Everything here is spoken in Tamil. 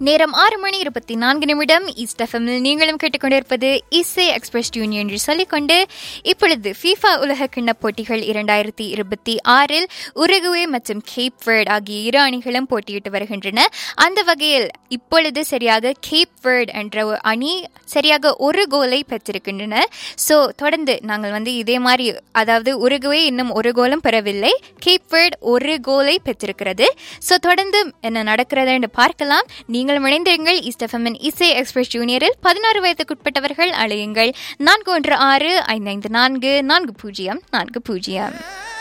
நேரம் ஆறு மணி இருபத்தி நான்கு நிமிடம் ஈஸ்ட் எஃப்எம்மில் நீங்களும் கேட்டுக்கொண்டிருப்பது இசை எக்ஸ்பிரஸ் யூனியன் என்று சொல்லிக்கொண்டு இப்பொழுது ஃபீஃபா உலக கிண்ண போட்டிகள் இரண்டாயிரத்தி இருபத்தி ஆறில் உருகுவே மற்றும் கேப் வேர்ட் ஆகிய இரு அணிகளும் போட்டியிட்டு வருகின்றன அந்த வகையில் இப்பொழுது சரியாக கேப் வேர்ட் என்ற ஒரு அணி சரியாக ஒரு கோலை பெற்றிருக்கின்றன ஸோ தொடர்ந்து நாங்கள் வந்து இதே மாதிரி அதாவது உருகுவே இன்னும் ஒரு கோலும் பெறவில்லை கேப் வேர்ட் ஒரு கோலை பெற்றிருக்கிறது ஸோ தொடர்ந்து என்ன நடக்கிறது என்று பார்க்கலாம் நீங்களும் இணைந்திருங்கள் இஸ்டஃபமின் இசை எக்ஸ்பிரஸ் ஜூனியரில் பதினாறு வயதுக்குட்பட்டவர்கள் அழையுங்கள் நான்கு ஒன்று ஆறு ஐந்து ஐந்து நான்கு நான்கு பூஜ்ஜியம் நான்கு பூஜ்ஜியம்